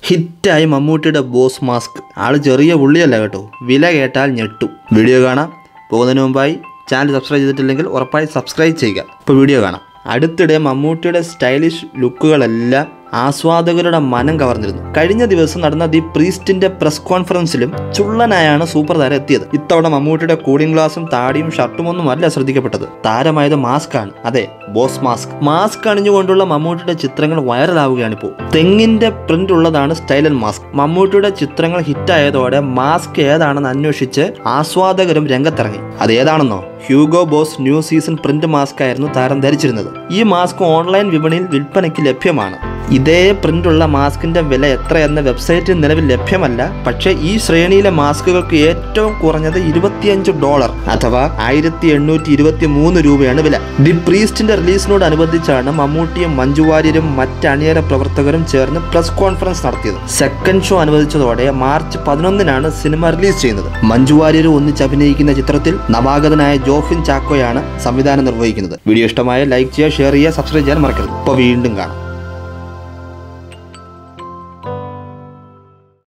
ഹിറ്റായി മമ്മൂട്ടിയുടെ boss mask ആള് ചെറിയ പുള്ളിയല്ല കേട്ടോ വില കേട്ടാൽ ഞെട്ടും വീഡിയോ കാണാം പോകുന്നതിന് മുമ്പായി ചാനൽ സബ്സ്ക്രൈബ് ചെയ്തിട്ടില്ലെങ്കിൽ ഉറപ്പായി സബ്സ്ക്രൈബ് ചെയ്യുക ഇപ്പോൾ വീഡിയോ കാണാം അടുത്തിടെ മമ്മൂട്ടിയുടെ സ്റ്റൈലിഷ് ലുക്കുകളെല്ലാം ആസ്വാദകരുടെ മനം കവർന്നിരുന്നു കഴിഞ്ഞ ദിവസം നടന്ന ദി പ്രീസ്റ്റിന്റെ പ്രസ് കോൺഫറൻസിലും ചുള്ളനായാണ് സൂപ്പർ താരം എത്തിയത് ഇത്തവണ മമ്മൂട്ടിയുടെ കൂളിംഗ് ഗ്ലാസും താടിയും ഷർട്ടും ഒന്നും അല്ല ശ്രദ്ധിക്കപ്പെട്ടത് താരമായത് മാസ്ക് ആണ് അതെ ബോസ് മാസ്ക് മാസ്ക് അണിഞ്ഞുകൊണ്ടുള്ള മമ്മൂട്ടിയുടെ ചിത്രങ്ങൾ വൈറലാവുകയാണ് ഇപ്പോൾ തെങ്ങിന്റെ പ്രിന്റ് ഉള്ളതാണ് സ്റ്റൈലൻ മാസ്ക് മമ്മൂട്ടിയുടെ ചിത്രങ്ങൾ ഹിറ്റായതോടെ മാസ്ക് ഏതാണെന്ന് അന്വേഷിച്ച് ആസ്വാദകരും രംഗത്തിറങ്ങി അത് ഏതാണെന്നോ Hugo Boss new season print mask ആയിരുന്നു താരം ധരിച്ചിരുന്നത് ഈ മാസ്ക് ഓൺലൈൻ വിപണിയിൽ വിൽപ്പനയ്ക്ക് ലഭ്യമാണ് ഇതേ പ്രിന്റുള്ള മാസ്കിന്റെ വില എത്രയെന്ന വെബ്സൈറ്റിൽ നിലവിൽ ലഭ്യമല്ല പക്ഷേ ഈ ശ്രേണിയിലെ മാസ്കുകൾക്ക് ഏറ്റവും കുറഞ്ഞത് ഇരുപത്തിയഞ്ച് ഡോളർ അഥവാ ആയിരത്തി എണ്ണൂറ്റി ഇരുപത്തി മൂന്ന് രൂപയാണ് വില ദി പ്രീസ്റ്റിന്റെ റിലീസിനോടനുബന്ധിച്ചാണ് മമ്മൂട്ടിയും മഞ്ജു വാര്യരും മറ്റ് അണിയറ പ്രവർത്തകരും ചേർന്ന് പ്രസ് കോൺഫറൻസ് നടത്തിയത് സെക്കൻഡ് ഷോ അനുവദിച്ചതോടെ മാർച്ച് പതിനൊന്നിനാണ് സിനിമ റിലീസ് ചെയ്യുന്നത് മഞ്ജു വാര്യരും ഒന്നിച്ച് അഭിനയിക്കുന്ന ചിത്രത്തിൽ നവാഗതനായ ജോഫിൻ ചാക്കോയാണ് സംവിധാനം നിർവഹിക്കുന്നത് വീഡിയോ ഇഷ്ടമായ ലൈക്ക് ചെയ്യുക ഷെയർ ചെയ്യുക സബ്സ്ക്രൈബ് ചെയ്യാൻ മറക്കരുത് ഇപ്പോൾ വീണ്ടും കാണാം